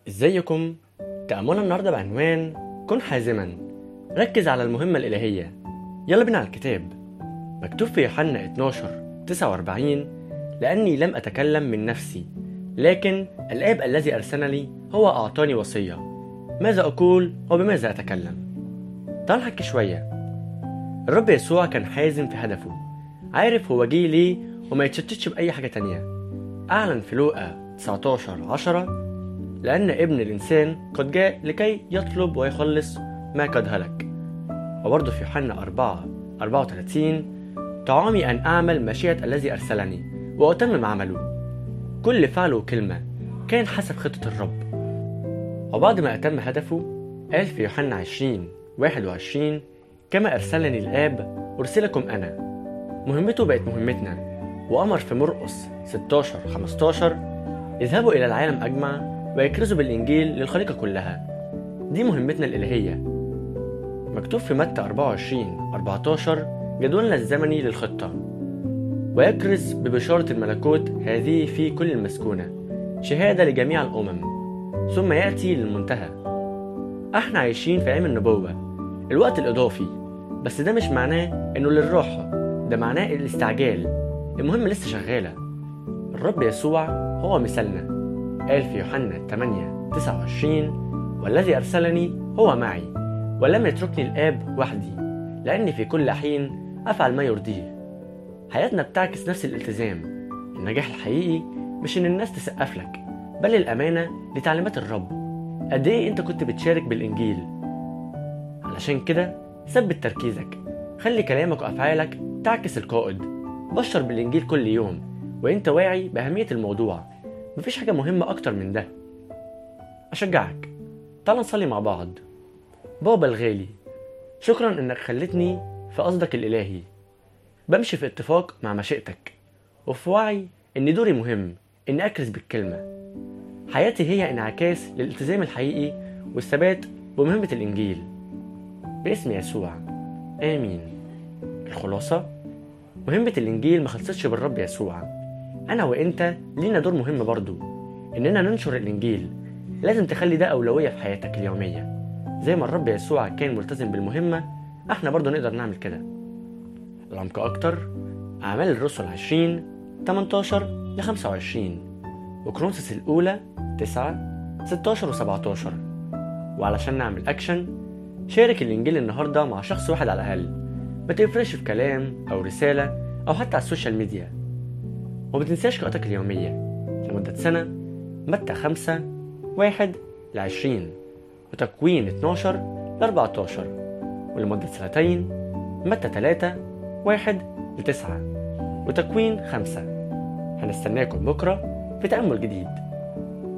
ازيكم تأملنا النهاردة بعنوان كن حازما ركز على المهمة الإلهية يلا بينا على الكتاب مكتوب في يوحنا 12 49 لأني لم أتكلم من نفسي لكن الآب الذي أرسلني هو أعطاني وصية ماذا أقول وبماذا أتكلم تعال نحكي شوية الرب يسوع كان حازم في هدفه عارف هو جه ليه وما يتشتتش بأي حاجة تانية أعلن في لوقا 19 10 لأن ابن الإنسان قد جاء لكي يطلب ويخلص ما قد هلك وبرضه في يوحنا 4 34 طعامي أن أعمل مشيئة الذي أرسلني وأتمم عمله كل فعل وكلمة كان حسب خطة الرب وبعد ما أتم هدفه قال في يوحنا 20 21 كما أرسلني الآب أرسلكم أنا مهمته بقت مهمتنا وأمر في مرقس 16 15 اذهبوا إلى العالم أجمع ويكرزوا بالإنجيل للخليقة كلها دي مهمتنا الإلهية مكتوب في متى 24 14 جدولنا الزمني للخطة ويكرز ببشارة الملكوت هذه في كل المسكونة شهادة لجميع الأمم ثم يأتي للمنتهى احنا عايشين في عام النبوة الوقت الإضافي بس ده مش معناه إنه للراحة ده معناه الاستعجال المهم لسه شغالة الرب يسوع هو مثالنا قال في يوحنا 8 29 والذي أرسلني هو معي ولم يتركني الآب وحدي لأني في كل حين أفعل ما يرضيه حياتنا بتعكس نفس الالتزام النجاح الحقيقي مش إن الناس تسقف لك بل الأمانة لتعليمات الرب قد إيه أنت كنت بتشارك بالإنجيل علشان كده ثبت تركيزك خلي كلامك وأفعالك تعكس القائد بشر بالإنجيل كل يوم وأنت واعي بأهمية الموضوع مفيش حاجة مهمة أكتر من ده أشجعك تعال نصلي مع بعض بابا الغالي شكرا إنك خلتني في قصدك الإلهي بمشي في اتفاق مع مشيئتك وفي وعي إن دوري مهم إني أكرز بالكلمة حياتي هي انعكاس للالتزام الحقيقي والثبات بمهمة الإنجيل باسم يسوع آمين الخلاصة مهمة الإنجيل ما خلصتش بالرب يسوع أنا وإنت لينا دور مهم برضو إننا ننشر الإنجيل لازم تخلي ده أولوية في حياتك اليومية زي ما الرب يسوع كان ملتزم بالمهمة احنا برضو نقدر نعمل كده العمق أكتر أعمال الرسل 20 18 ل 25 وكرونسس الأولى 9 16 و 17 وعلشان نعمل أكشن شارك الإنجيل النهاردة مع شخص واحد على الأقل ما تفرقش في كلام أو رسالة أو حتى على السوشيال ميديا وما تنساش قراءتك اليومية لمدة سنة متى خمسة واحد لعشرين وتكوين 12 ل 14 ولمدة سنتين متى تلاتة واحد لتسعة وتكوين خمسة هنستناكم بكرة في تأمل جديد